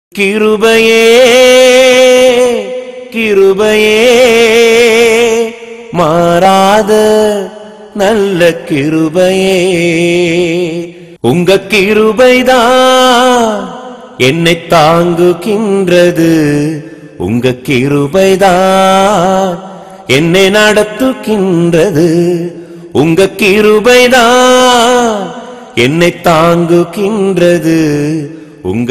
கிருபையே கிருபையே மாறாத நல்ல கிருபையே உங்க கிருபைதான் என்னை தாங்குகின்றது உங்க கிருபைதான் என்னை நடத்துகின்றது உங்க கிருபைதான் என்னை தாங்குகின்றது உங்க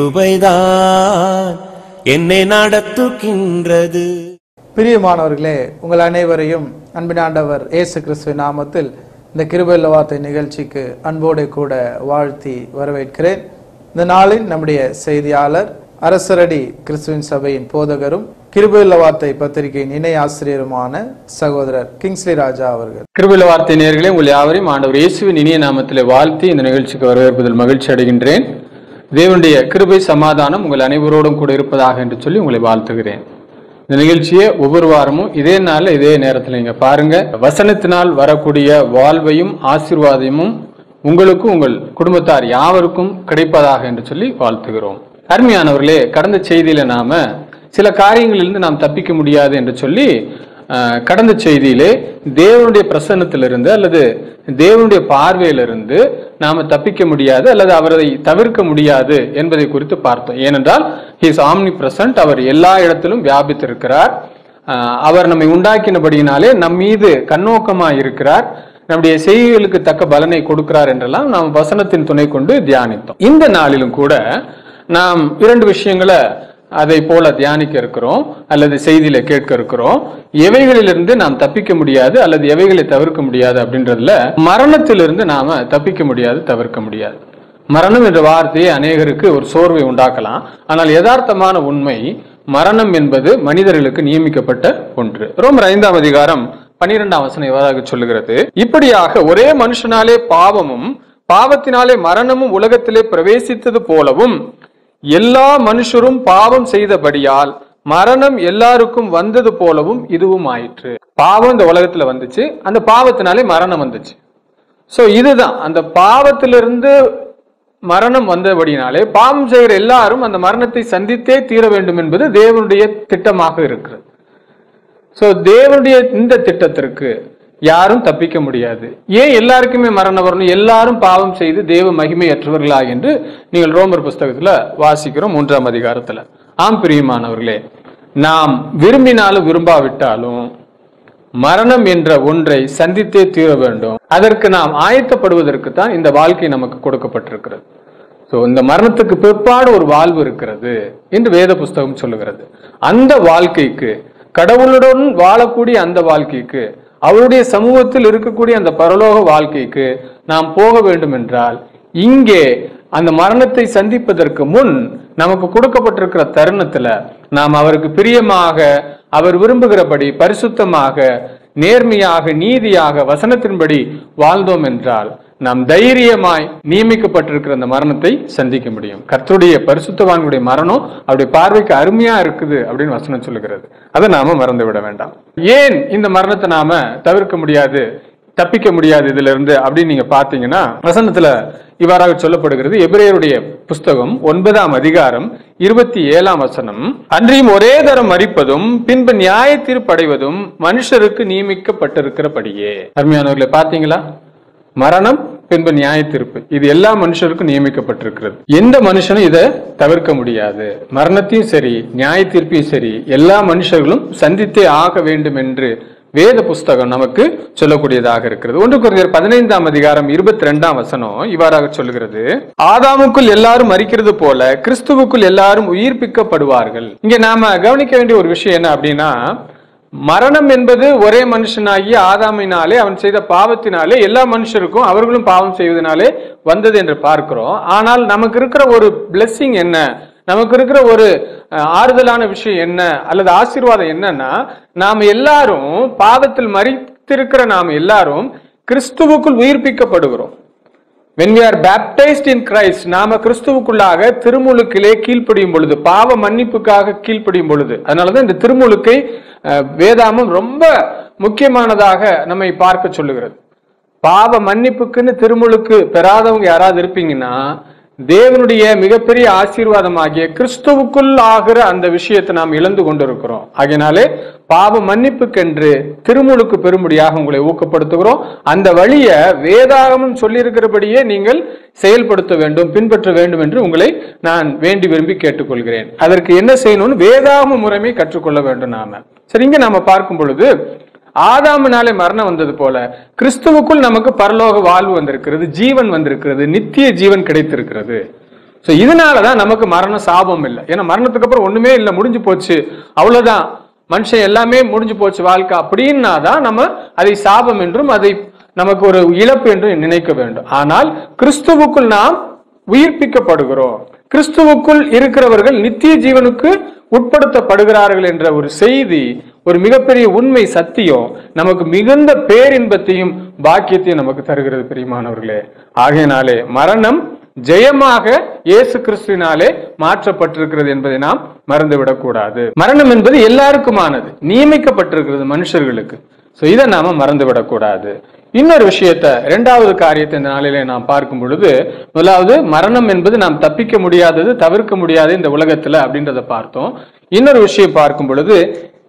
கிருபைதான் என்னை நடத்துகின்றது பிரியமானவர்களே உங்கள் அனைவரையும் அன்பின் ஆண்டவர் இயேசு கிறிஸ்துவின் நாமத்தில் இந்த கிருபையுள்ள வார்த்தை நிகழ்ச்சிக்கு அன்போடு கூட வாழ்த்தி வரவேற்கிறேன் இந்த நாளில் நம்முடைய செய்தியாளர் அரசரடி கிறிஸ்துவின் சபையின் போதகரும் கிருபையுள்ள வார்த்தை பத்திரிகையின் இணை ஆசிரியருமான சகோதரர் கிங்ஸ்லி ராஜா அவர்கள் கிருபையில வார்த்தை நேர்களே உங்கள் யாவரையும் ஆண்டவர் இயேசுவின் இனிய நாமத்திலே வாழ்த்தி இந்த நிகழ்ச்சிக்கு வரவேற்பதில் மகிழ்ச்சி அடைகின்றேன் தேவனுடைய கிருபை சமாதானம் உங்கள் அனைவரோடும் கூட இருப்பதாக என்று சொல்லி உங்களை வாழ்த்துகிறேன் இந்த நிகழ்ச்சியை ஒவ்வொரு வாரமும் இதே நாள்ல இதே நேரத்தில் நீங்க பாருங்க வசனத்தினால் வரக்கூடிய வாழ்வையும் ஆசீர்வாதமும் உங்களுக்கும் உங்கள் குடும்பத்தார் யாவருக்கும் கிடைப்பதாக என்று சொல்லி வாழ்த்துகிறோம் அருமையானவர்களே கடந்த செய்தியில நாம சில காரியங்களிலிருந்து நாம் தப்பிக்க முடியாது என்று சொல்லி அஹ், கடந்த செய்தியிலே தேவனுடைய பிரசன்னத்திலிருந்து அல்லது தேவனுடைய பார்வையிலிருந்து நாம தப்பிக்க முடியாது அல்லது அவரை தவிர்க்க முடியாது என்பதை குறித்து பார்த்தோம் ஏனென்றால் ஹிஸ் ஆம்னி பிரசன்ட் அவர் எல்லா இடத்திலும் வியாபித்திருக்கிறார் அஹ், அவர் நம்மை உண்டாக்கினபடியினாலே நம் மீது கண்ணோக்கமா இருக்கிறார் நம்முடைய செய்திகளுக்கு தக்க பலனை கொடுக்கிறார் என்றெல்லாம் நாம் வசனத்தின் துணை கொண்டு தியானித்தோம் இந்த நாளிலும் கூட நாம் இரண்டு விஷயங்களை அதை போல தியானிக்க இருக்கிறோம் அல்லது செய்தியில கேட்க இருக்கிறோம் எவைகளிலிருந்து நாம் தப்பிக்க முடியாது அல்லது எவைகளை தவிர்க்க முடியாது அப்படின்றதுல மரணத்திலிருந்து நாம தப்பிக்க முடியாது தவிர்க்க முடியாது மரணம் என்ற வார்த்தையை அநேகருக்கு ஒரு சோர்வை உண்டாக்கலாம் ஆனால் யதார்த்தமான உண்மை மரணம் என்பது மனிதர்களுக்கு நியமிக்கப்பட்ட ஒன்று ரோமர் ஐந்தாம் அதிகாரம் பனிரெண்டாம் வசனம் இவ்வாறாக சொல்லுகிறது இப்படியாக ஒரே மனுஷனாலே பாவமும் பாவத்தினாலே மரணமும் உலகத்திலே பிரவேசித்தது போலவும் எல்லா மனுஷரும் பாவம் செய்தபடியால் மரணம் எல்லாருக்கும் வந்தது போலவும் இதுவும் ஆயிற்று பாவம் இந்த உலகத்துல வந்துச்சு அந்த பாவத்தினாலே மரணம் வந்துச்சு சோ இதுதான் அந்த பாவத்திலிருந்து மரணம் வந்தபடினாலே பாவம் செய்கிற எல்லாரும் அந்த மரணத்தை சந்தித்தே தீர வேண்டும் என்பது தேவனுடைய திட்டமாக இருக்கிறது சோ தேவனுடைய இந்த திட்டத்திற்கு யாரும் தப்பிக்க முடியாது ஏன் எல்லாருக்குமே மரணம் வரணும் எல்லாரும் பாவம் செய்து தேவ மகிமையற்றவர்களா என்று நீங்கள் ரோமர் புஸ்தகத்துல வாசிக்கிறோம் மூன்றாம் அதிகாரத்துல ஆம் பிரியமானவர்களே நாம் விரும்பினாலும் விரும்பாவிட்டாலும் மரணம் என்ற ஒன்றை சந்தித்தே தீர வேண்டும் அதற்கு நாம் ஆயத்தப்படுவதற்கு தான் இந்த வாழ்க்கை நமக்கு கொடுக்கப்பட்டிருக்கிறது சோ இந்த மரணத்துக்கு பிற்பாடு ஒரு வாழ்வு இருக்கிறது என்று வேத புஸ்தகம் சொல்லுகிறது அந்த வாழ்க்கைக்கு கடவுளுடன் வாழக்கூடிய அந்த வாழ்க்கைக்கு அவருடைய சமூகத்தில் இருக்கக்கூடிய அந்த பரலோக வாழ்க்கைக்கு நாம் போக வேண்டும் என்றால் இங்கே அந்த மரணத்தை சந்திப்பதற்கு முன் நமக்கு கொடுக்கப்பட்டிருக்கிற தருணத்துல நாம் அவருக்கு பிரியமாக அவர் விரும்புகிறபடி பரிசுத்தமாக நேர்மையாக நீதியாக வசனத்தின்படி வாழ்ந்தோம் என்றால் நாம் தைரியமாய் நியமிக்கப்பட்டிருக்கிற அந்த மரணத்தை சந்திக்க முடியும் கர்த்தருடைய பரிசுத்தவான்களுடைய மரணம் அவருடைய பார்வைக்கு அருமையா இருக்குது அப்படின்னு வசனம் சொல்லுகிறது அதை நாம மறந்து விட வேண்டாம் ஏன் இந்த மரணத்தை நாம தவிர்க்க முடியாது தப்பிக்க முடியாது இதுல இருந்து அப்படின்னு நீங்க பாத்தீங்கன்னா வசனத்துல இவ்வாறாக சொல்லப்படுகிறது எபிரேயருடைய புஸ்தகம் ஒன்பதாம் அதிகாரம் இருபத்தி ஏழாம் வசனம் அன்றியும் ஒரே தரம் மறிப்பதும் பின்பு நியாய தீர்ப்படைவதும் மனுஷருக்கு நியமிக்கப்பட்டிருக்கிறபடியே அருமையானவர்களை பாத்தீங்களா மரணம் பின்பு நியாய தீர்ப்பு இது எல்லா மனுஷருக்கும் நியமிக்கப்பட்டிருக்கிறது எந்த மனுஷனும் இதை தவிர்க்க முடியாது மரணத்தையும் சரி நியாய தீர்ப்பையும் சரி எல்லா மனுஷர்களும் சந்தித்தே ஆக வேண்டும் என்று வேத புஸ்தகம் நமக்கு சொல்லக்கூடியதாக இருக்கிறது ஒன்று குறைந்தர் பதினைந்தாம் அதிகாரம் இருபத்தி ரெண்டாம் வசனம் இவ்வாறாக சொல்லுகிறது ஆதாமுக்குள் எல்லாரும் மறிக்கிறது போல கிறிஸ்துவுக்குள் எல்லாரும் உயிர்ப்பிக்கப்படுவார்கள் இங்க நாம கவனிக்க வேண்டிய ஒரு விஷயம் என்ன அப்படின்னா மரணம் என்பது ஒரே மனுஷனாகிய ஆதாமினாலே அவன் செய்த பாவத்தினாலே எல்லா மனுஷருக்கும் அவர்களும் பாவம் செய்வதனாலே வந்தது என்று பார்க்கிறோம் ஆனால் நமக்கு இருக்கிற ஒரு blessing என்ன நமக்கு இருக்கிற ஒரு அஹ், ஆறுதலான விஷயம் என்ன அல்லது ஆசீர்வாதம் என்னன்னா நாம் எல்லாரும் பாவத்தில் மறித்திருக்கிற நாம் எல்லாரும் கிறிஸ்துவுக்குள் உயிர்ப்பிக்கப்படுகிறோம் when we are baptized in christ நாம கிறிஸ்துவுக்குள்ளாக திருமுழுக்கிலே கீழ்ப்படியும் பொழுது பாவ மன்னிப்புக்காக கீழ்ப்படியும் பொழுது அதனாலதான் இந்த திருமுழுக்கை அஹ், வேதாமம் ரொம்ப முக்கியமானதாக நம்மை பார்க்க சொல்லுகிறது பாவ மன்னிப்புக்குன்னு திருமுழுக்கு பெறாதவங்க யாராவது இருப்பீங்கன்னா தேவனுடைய மிகப்பெரிய ஆசீர்வாதமாகிய கிறிஸ்துவுக்குள் ஆகிற அந்த விஷயத்தை நாம் இழந்து கொண்டிருக்கிறோம் ஆகையினாலே பாவ மன்னிப்புக்கென்று திருமுழுக்கு பெரும்படியாக உங்களை ஊக்கப்படுத்துகிறோம் அந்த வழியை வேதாகமம் சொல்லியிருக்கிறபடியே நீங்கள் செயல்படுத்த வேண்டும் பின்பற்ற வேண்டும் என்று உங்களை நான் வேண்டி விரும்பி கேட்டுக்கொள்கிறேன் அதற்கு என்ன செய்யணும்னு வேதாகம முறைமை கற்றுக்கொள்ள வேண்டும் நாம சரி இங்க நாம பார்க்கும் பொழுது ஆதாமினாலே மரணம் வந்தது போல கிறிஸ்துவுக்குள் நமக்கு பரலோக வாழ்வு வந்திருக்கிறது ஜீவன் வந்திருக்கிறது நித்திய ஜீவன் கிடைத்திருக்கிறது சோ இதனாலதான் நமக்கு மரண சாபம் இல்லை ஏன்னா மரணத்துக்கு அப்புறம் ஒண்ணுமே இல்லை முடிஞ்சு போச்சு அவ்வளவுதான் மனுஷன் எல்லாமே முடிஞ்சு போச்சு வாழ்க்கை அப்படின்னா தான் நம்ம அதை சாபம் என்றும் அதை நமக்கு ஒரு இழப்பு என்றும் நினைக்க வேண்டும் ஆனால் கிறிஸ்துவுக்குள் நாம் உயிர்ப்பிக்கப்படுகிறோம் கிறிஸ்துவுக்குள் இருக்கிறவர்கள் நித்திய ஜீவனுக்கு உட்படுத்தப்படுகிறார்கள் என்ற ஒரு செய்தி ஒரு மிகப்பெரிய உண்மை சத்தியம் நமக்கு மிகுந்த பேரின்பத்தையும் பாக்கியத்தையும் நமக்கு தருகிறது பிரியமானவர்களே ஆகையினாலே மரணம் ஜெயமாக இயேசு கிறிஸ்துவினாலே மாற்றப்பட்டிருக்கிறது என்பதை நாம் மறந்துவிடக் கூடாது மரணம் என்பது எல்லாருக்குமானது நியமிக்கப்பட்டிருக்கிறது மனுஷர்களுக்கு சோ இதை நாம மறந்துவிடக் கூடாது இன்னொரு விஷயத்தை இரண்டாவது காரியத்தை இந்த நாளிலே நாம் பார்க்கும் பொழுது முதலாவது மரணம் என்பது நாம் தப்பிக்க முடியாதது தவிர்க்க முடியாது இந்த உலகத்துல அப்படின்றத பார்த்தோம் இன்னொரு விஷயம் பார்க்கும் பொழுது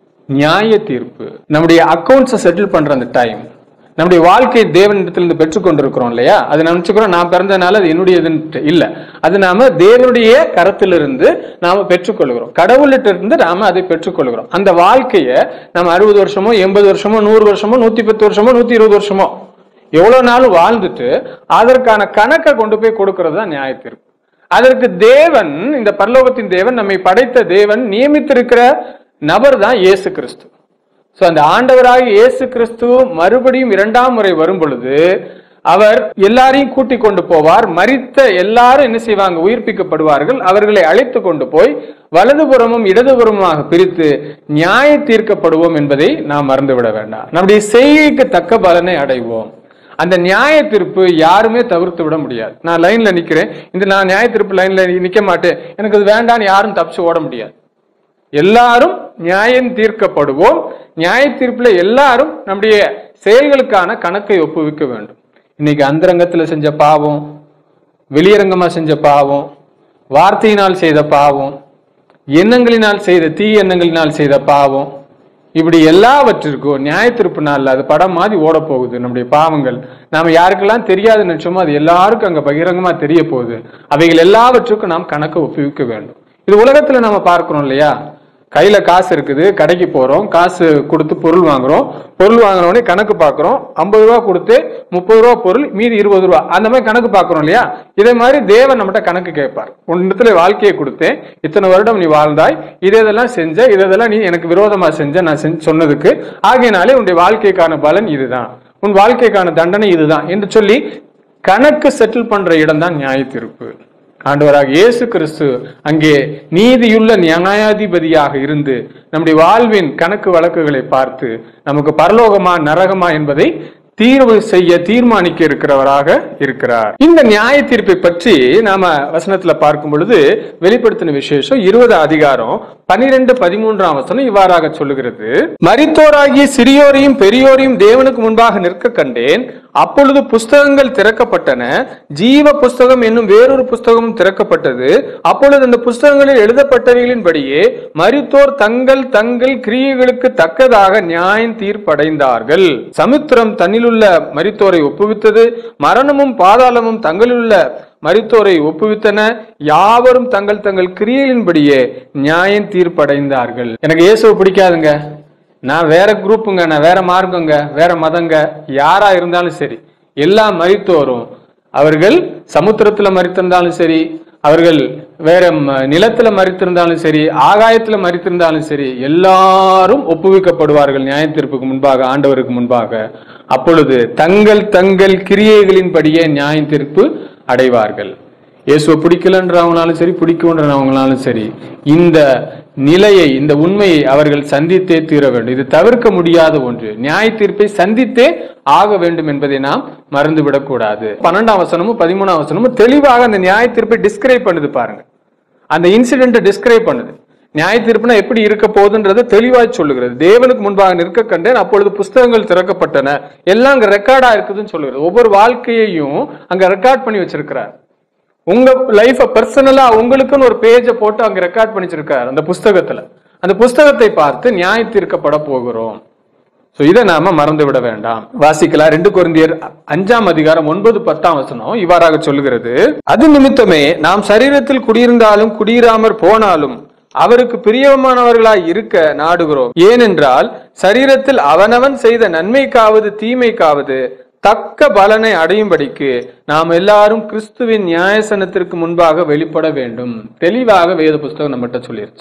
நியாய தீர்ப்பு நம்முடைய அக்கௌண்ட்ஸை செட்டில் பண்ற அந்த டைம் நம்முடைய வாழ்க்கை தேவனிடத்திலிருந்து பெற்றுக்கொண்டிருக்கிறோம் இல்லையா அது நினைச்சுக்கிறோம் நான் பிறந்தனால அது என்னுடையதுன்னு இல்ல அது நாம தேவனுடைய கரத்திலிருந்து நாம பெற்றுக்கொள்கிறோம் கடவுள்கிட்ட இருந்து நாம அதை பெற்றுக்கொள்கிறோம் அந்த வாழ்க்கையை நம்ம அறுபது வருஷமோ எண்பது வருஷமோ நூறு வருஷமோ நூத்தி பத்து வருஷமோ நூத்தி இருபது வருஷமோ எவ்வளவு நாள் வாழ்ந்துட்டு அதற்கான கணக்கை கொண்டு போய் கொடுக்கிறது தான் நியாய தீர்ப்பு அதற்கு தேவன் இந்த பரலோகத்தின் தேவன் நம்மை படைத்த தேவன் நியமித்திருக்கிற நபர் தான் இயேசு கிறிஸ்து சோ அந்த ஆண்டவராகிய இயேசு கிறிஸ்து மறுபடியும் இரண்டாம் முறை வரும் பொழுது அவர் எல்லாரையும் கூட்டிக் கொண்டு போவார் மரித்த எல்லாரும் என்ன செய்வாங்க உயிர்ப்பிக்கப்படுவார்கள் அவர்களை அழைத்து கொண்டு போய் வலதுபுறமும் இடதுபுறமுமாக பிரித்து நியாய தீர்க்கப்படுவோம் என்பதை நாம் மறந்துவிட வேண்டாம் நம்முடைய செய்கைக்கு தக்க பலனை அடைவோம் அந்த நியாய தீர்ப்பு யாருமே தவிர்த்து விட முடியாது நான் லைன்ல நிக்கிறேன் இந்த நான் நியாய தீர்ப்பு லைன்ல நிக்க மாட்டேன் எனக்கு அது வேண்டாம்னு யாரும் தப்பிச்சு ஓட முடியாது எல்லாரும் நியாயம் தீர்க்கப்படுவோம் நியாய தீர்ப்புல எல்லாரும் நம்முடைய செயல்களுக்கான கணக்கை ஒப்புவிக்க வேண்டும் இன்னைக்கு அந்தரங்கத்துல செஞ்ச பாவம் வெளியரங்கமா செஞ்ச பாவம் வார்த்தையினால் செய்த பாவம் எண்ணங்களினால் செய்த தீ எண்ணங்களினால் செய்த பாவம் இப்படி எல்லாவற்றிற்கும் நியாய தீர்ப்பு நாள்ல அது படம் மாதிரி ஓட போகுது நம்முடைய பாவங்கள் நாம யாருக்கெல்லாம் தெரியாது நினைச்சோமோ அது எல்லாருக்கும் அங்க பகிரங்கமா தெரிய போகுது அவைகள் எல்லாவற்றுக்கும் நாம் கணக்கு ஒப்புவிக்க வேண்டும் இது உலகத்துல நம்ம பார்க்கிறோம் இல்லையா கையில காசு இருக்குது கடைக்கு போறோம் காசு கொடுத்து பொருள் வாங்குறோம் பொருள் வாங்குன உடனே கணக்கு பார்க்கிறோம் ஐம்பது ரூபா கொடுத்து முப்பது ரூபா பொருள் மீதி இருபது ரூபா அந்த மாதிரி கணக்கு பார்க்கிறோம் இல்லையா இதே மாதிரி தேவன் நம்மகிட்ட கணக்கு கேட்பார் உன்னிடத்துல வாழ்க்கையை கொடுத்தேன் இத்தனை வருடம் நீ வாழ்ந்தாய் இது இதெல்லாம் செஞ்ச இது இதெல்லாம் நீ எனக்கு விரோதமா செஞ்ச நான் செஞ்ச சொன்னதுக்கு ஆகையினாலே உன்னுடைய வாழ்க்கைக்கான பலன் இதுதான் உன் வாழ்க்கைக்கான தண்டனை இதுதான் என்று சொல்லி கணக்கு செட்டில் பண்ற இடம் தான் நியாய தீர்ப்பு ஆண்டவராக இயேசு கிறிஸ்து அங்கே நீதியுள்ள நியாயாதிபதியாக இருந்து நம்முடைய வாழ்வின் கணக்கு வழக்குகளை பார்த்து நமக்கு பரலோகமா நரகமா என்பதை தீர்வு செய்ய தீர்மானிக்க இருக்கிறவராக இருக்கிறார் இந்த நியாய தீர்ப்பை பற்றி நாம வசனத்துல பார்க்கும் பொழுது வெளிப்படுத்தின விசேஷம் இருபது அதிகாரம் பனிரெண்டு பதிமூன்றாம் வசனம் இவ்வாறாக சொல்லுகிறது மரித்தோராகிய சிறியோரையும் பெரியோரையும் தேவனுக்கு முன்பாக நிற்க கண்டேன் அப்பொழுது புஸ்தகங்கள் திறக்கப்பட்டன ஜீவ புஸ்தகம் என்னும் வேறொரு புஸ்தகமும் திறக்கப்பட்டது அப்பொழுது அந்த புஸ்தகங்களில் எழுதப்பட்டவைகளின்படியே மரித்தோர் தங்கள் தங்கள் கிரியைகளுக்கு தக்கதாக நியாயம் தீர்ப்படைந்தார்கள் சமுத்திரம் தன்னிலுள்ள மரித்தோரை ஒப்புவித்தது மரணமும் பாதாளமும் தங்களிலுள்ள மரித்தோரை ஒப்புவித்தன யாவரும் தங்கள் தங்கள் கிரியைகளின்படியே நியாயம் தீர்ப்படைந்தார்கள் எனக்கு இயேசுவை பிடிக்காதுங்க நான் வேற குரூப்புங்க நான் வேற மார்க்கங்க வேற மதங்க யாரா இருந்தாலும் சரி எல்லா மரித்தோரும் அவர்கள் சமுத்திரத்துல மறித்திருந்தாலும் சரி அவர்கள் வேற ம- நிலத்துல மறித்திருந்தாலும் சரி ஆகாயத்துல மறித்திருந்தாலும் சரி எல்லாரும் ஒப்புவிக்கப்படுவார்கள் நியாய தீர்ப்புக்கு முன்பாக ஆண்டவருக்கு முன்பாக அப்பொழுது தங்கள் தங்கள் கிரியைகளின்படியே நியாய தீர்ப்பு அடைவார்கள் இயேசுவை பிடிக்கலன்றவங்களாலும் சரி பிடிக்குன்றவங்களாலும் சரி இந்த நிலையை இந்த உண்மையை அவர்கள் சந்தித்தே தீர வேண்டும் இது தவிர்க்க முடியாத ஒன்று நியாய தீர்ப்பை சந்தித்தே ஆக வேண்டும் என்பதை நாம் மறந்துவிடக் கூடாது பன்னெண்டாம் வசனமும் பதிமூணாம் வசனமும் தெளிவாக அந்த நியாய தீர்ப்பை டிஸ்கிரைப் பண்ணுது பாருங்க அந்த இன்சிடென்ட் டிஸ்கிரைப் பண்ணுது நியாய தீர்ப்புனா எப்படி இருக்க போகுதுன்றதை தெளிவாய் சொல்லுகிறது தேவனுக்கு முன்பாக நிற்க கண்டேன் அப்பொழுது புஸ்தகங்கள் திறக்கப்பட்டன எல்லாம் அங்க ரெக்கார்டா இருக்குதுன்னு சொல்லுகிறது ஒவ்வொரு வாழ்க்கையையும் அங்க ரெக்கார்ட் பண்ணி வச்சிருக்கிறார் உங்க லைஃப பர்சனலா உங்களுக்குன்னு ஒரு பேஜை போட்டு அங்க ரெக்கார்ட் பண்ணிச்சிருக்காரு அந்த புஸ்தகத்துல அந்த புஸ்தகத்தை பார்த்து நியாய தீர்க்கப்பட போகிறோம் சோ இதை நாம மறந்து விட வேண்டாம் வாசிக்கலாம் ரெண்டு குருந்தியர் அஞ்சாம் அதிகாரம் ஒன்பது பத்தாம் வசனம் இவ்வாறாக சொல்லுகிறது அது நிமித்தமே நாம் சரீரத்தில் குடியிருந்தாலும் குடியிராமற் போனாலும் அவருக்கு பிரியமானவர்களாய் இருக்க நாடுகிறோம் ஏனென்றால் சரீரத்தில் அவனவன் செய்த நன்மைக்காவது தீமைக்காவது தக்க பலனை அடையும்படிக்கு நாம் எல்லாரும் கிறிஸ்துவின் நியாயசனத்திற்கு முன்பாக வெளிப்பட வேண்டும் தெளிவாக வேத புஸ்தகம் நம்மகிட்ட சொல்லிருச்சு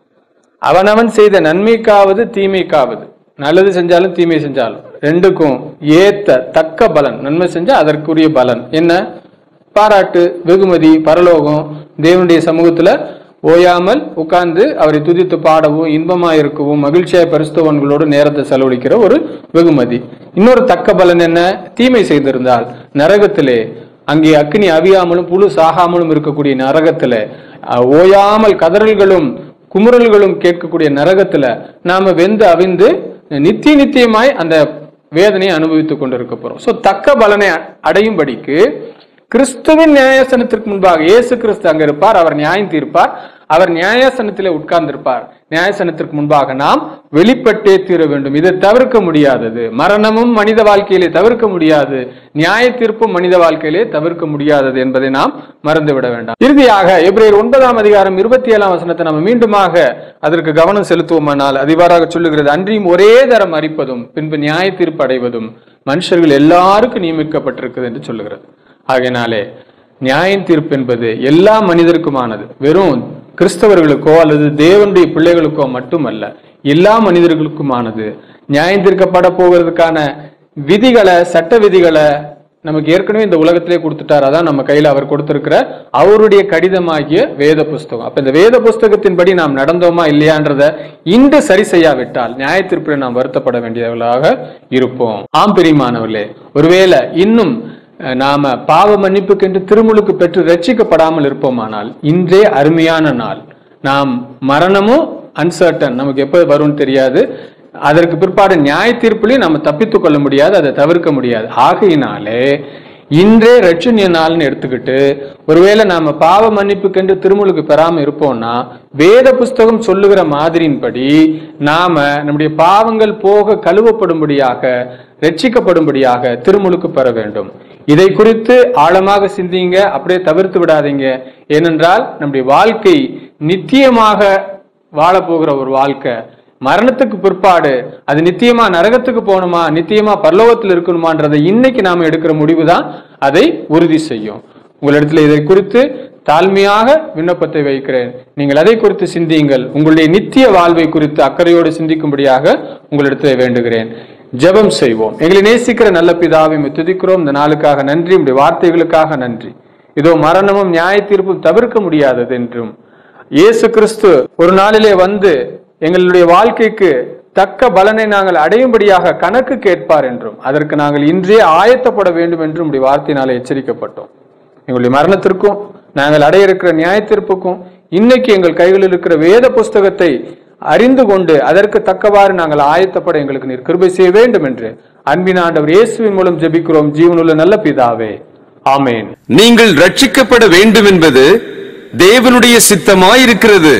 அவனவன் செய்த நன்மைக்காவது தீமைக்காவது நல்லது செஞ்சாலும் தீமை செஞ்சாலும் ரெண்டுக்கும் ஏத்த தக்க பலன் நன்மை செஞ்சா அதற்குரிய பலன் என்ன பாராட்டு வெகுமதி பரலோகம் தேவனுடைய சமூகத்துல ஓயாமல் உட்கார்ந்து அவரை துதித்து பாடவும் இன்பமா இருக்கவும் மகிழ்ச்சியாய் பரிசுத்தவன்களோடு நேரத்தை செலவழிக்கிற ஒரு வெகுமதி இன்னொரு தக்க பலன் என்ன தீமை செய்திருந்தால் நரகத்திலே அங்கே அக்னி அவியாமலும் புழு சாகாமலும் இருக்கக்கூடிய நரகத்துல அஹ், ஓயாமல் கதறல்களும் குமுறல்களும் கேட்கக்கூடிய நரகத்துல நாம வெந்து அவிந்து நித்திய நித்தியமாய் அந்த வேதனையை அனுபவித்துக் கொண்டிருக்க போறோம் சோ தக்க பலனை அ- அடையும்படிக்கு கிறிஸ்துவின் நியாயாசனத்திற்கு முன்பாக இயேசு கிறிஸ்து அங்க இருப்பார் அவர் நியாயம் தீர்ப்பார் அவர் நியாயாசனத்திலே உட்கார்ந்திருப்பார் நியாயாசனத்திற்கு முன்பாக நாம் வெளிப்பட்டே தீர வேண்டும் இதை தவிர்க்க முடியாதது மரணமும் மனித வாழ்க்கையிலே தவிர்க்க முடியாது நியாய தீர்ப்பும் மனித வாழ்க்கையிலே தவிர்க்க முடியாதது என்பதை நாம் மறந்துவிட வேண்டாம் இறுதியாக எப்ரேயர் ஒன்பதாம் அதிகாரம் இருபத்தி ஏழாம் வசனத்தை நம்ம மீண்டுமாக அதற்கு கவனம் செலுத்துவோமானால் அது இவ்வாறாக சொல்லுகிறது அன்றியும் ஒரே தரம் அறிப்பதும் பின்பு நியாய தீர்ப்பு அடைவதும் மனுஷர்கள் எல்லாருக்கும் நியமிக்கப்பட்டிருக்குது என்று சொல்லுகிறது ஆகையினாலே நியாயம் தீர்ப்பு என்பது எல்லா மனிதருக்குமானது வெறும் கிறிஸ்தவர்களுக்கோ அல்லது தேவனுடைய பிள்ளைகளுக்கோ மட்டுமல்ல எல்லா மனிதர்களுக்குமானது நியாயம் தீர்க்கப்பட போவதற்கான விதிகளை சட்ட விதிகளை நமக்கு ஏற்கனவே இந்த உலகத்திலே கொடுத்துட்டார் அதான் நம்ம கையில அவர் கொடுத்திருக்கிற அவருடைய கடிதமாகிய வேத புஸ்தகம் அப்ப இந்த வேத புஸ்தகத்தின்படி நாம் நடந்தோமா இல்லையான்றத இன்று சரி செய்யாவிட்டால் நியாய தீர்ப்பில் நாம் வருத்தப்பட வேண்டியவர்களாக இருப்போம் ஆம் பிரியமானவர்களே ஒருவேளை இன்னும் அஹ், நாம பாவ மன்னிப்புக்கென்று திருமுழுக்கு பெற்று ரட்சிக்கப்படாமல் இருப்போமானால் இன்றே அருமையான நாள் நாம் மரணமும் அன்சர்டன் நமக்கு எப்போ வரும்னு தெரியாது அதற்கு பிற்பாடு நியாய தீர்ப்புலையும் நம்ம தப்பித்துக் கொள்ள முடியாது அதை தவிர்க்க முடியாது ஆகையினாலே இன்றே ரட்சணிய நாள்னு எடுத்துக்கிட்டு ஒருவேளை நாம பாவ மன்னிப்புக்கென்று திருமுழுக்கு பெறாம இருப்போம்னா வேத புஸ்தகம் சொல்லுகிற மாதிரியின்படி நாம நம்முடைய பாவங்கள் போக கழுவப்படும்படியாக ரட்சிக்கப்படும்படியாக திருமுழுக்கு பெற வேண்டும் இதை குறித்து ஆழமாக சிந்திங்க அப்படியே தவிர்த்து விடாதீங்க ஏனென்றால் நம்முடைய வாழ்க்கை நித்தியமாக வாழப்போகிற ஒரு வாழ்க்கை மரணத்துக்கு பிற்பாடு அது நித்தியமா நரகத்துக்கு போகணுமா நித்தியமா பரலோகத்தில் இருக்கணுமான்றதை இன்னைக்கு நாம எடுக்கிற முடிவு தான் அதை உறுதி செய்யும் உங்களிடத்தில் இதை குறித்து தாழ்மையாக விண்ணப்பத்தை வைக்கிறேன் நீங்கள் அதை குறித்து சிந்தியுங்கள் உங்களுடைய நித்திய வாழ்வை குறித்து அக்கறையோடு சிந்திக்கும்படியாக உங்களிடத்தில் வேண்டுகிறேன் ஜெபம் செய்வோம் எங்களை நேசிக்கிற நல்ல பிதாவை உம்மை துதிக்கிறோம் இந்த நாளுக்காக நன்றி உடைய வார்த்தைகளுக்காக நன்றி இதோ மரணமும் நியாய தீர்ப்பும் தவிர்க்க முடியாதது என்றும் இயேசு கிறிஸ்து ஒரு நாளிலே வந்து எங்களுடைய வாழ்க்கைக்கு தக்க பலனை நாங்கள் அடையும்படியாக கணக்கு கேட்பார் என்றும் அதற்கு நாங்கள் இன்றே ஆயத்தப்பட வேண்டும் என்றும் உடைய வார்த்தையினாலே எச்சரிக்கப்பட்டோம் எங்களுடைய மரணத்திற்கும் நாங்கள் அடைய இருக்கிற நியாயத்தீர்ப்புக்கும் இன்னைக்கு எங்கள் கைகளில் இருக்கிற வேத புஸ்தகத்தை அறிந்து கொண்டு அதற்கு தக்கவாறு நாங்கள் ஆயத்தப்பட எங்களுக்கு நீர் கிருபை செய்ய வேண்டும் என்று அன்பின் ஆண்டவர் இயேசுவின் மூலம் ஜெபிக்கிறோம் ஜீவனுள்ள நல்ல பிதாவே ஆமேன் நீங்கள் ரட்சிக்கப்பட வேண்டும் என்பது தேவனுடைய சித்தமாயிருக்கிறது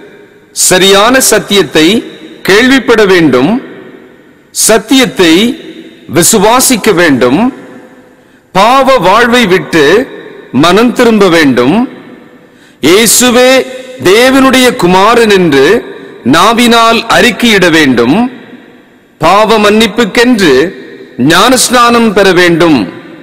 சரியான சத்தியத்தை கேள்விப்பட வேண்டும் சத்தியத்தை விசுவாசிக்க வேண்டும் பாவ வாழ்வை விட்டு மனம் திரும்ப வேண்டும் இயேசுவே தேவனுடைய குமாரன் என்று நாவினால் அறிக்கையிட வேண்டும் பாவ மன்னிப்புக்கென்று ஞானஸ்நானம் பெற வேண்டும்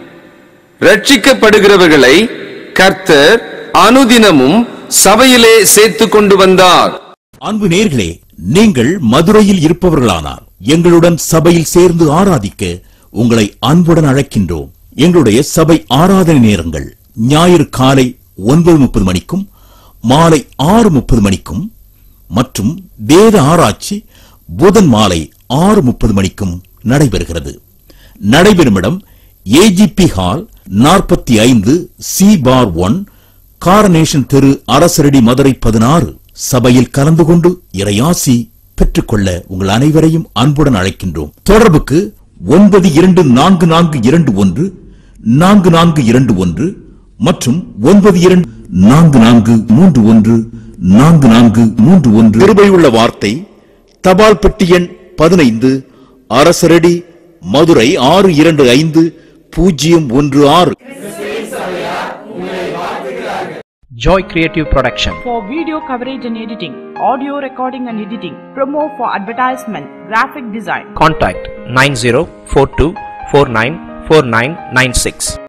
ரட்சிக்கப்படுகிறவர்களை கர்த்தர் அனுதினமும் சபையிலே சேர்த்துக் கொண்டு வந்தார் அன்பு நேர்களே நீங்கள் மதுரையில் இருப்பவர்களானார் எங்களுடன் சபையில் சேர்ந்து ஆராதிக்க உங்களை அன்புடன் அழைக்கின்றோம் எங்களுடைய சபை ஆராதனை நேரங்கள் ஞாயிறு காலை ஒன்பது முப்பது மணிக்கும் மாலை ஆறு முப்பது மணிக்கும் மற்றும் வேத ஆராய்ச்சி புதன் மாலை ஆறு முப்பது மணிக்கும் நடைபெறுகிறது நடைபெறும் இடம் ஏஜிபி ஹால் நாற்பத்தி ஐந்து சி பார் ஒன் காரனேஷன் தெரு அரசரடி மதுரை பதினாறு சபையில் கலந்து கொண்டு இறையாசி பெற்றுக்கொள்ள உங்கள் அனைவரையும் அன்புடன் அழைக்கின்றோம் தொடர்புக்கு ஒன்பது இரண்டு நான்கு நான்கு இரண்டு ஒன்று நான்கு நான்கு இரண்டு ஒன்று மற்றும் ஒன்பது இரண்டு நான்கு நான்கு மூன்று ஒன்று நான்கு நான்கு மூன்று ஒன்று கிருபையுள்ள வார்த்தை தபால் பெட்டி எண் பதினைந்து அரசரடி மதுரை ஆறு இரண்டு ஐந்து பூஜ்ஜியம் ஒன்று ஆறு Joy Creative Production. for video coverage and editing, audio recording and editing, promo for advertisement, graphic design. Contact 9042494996.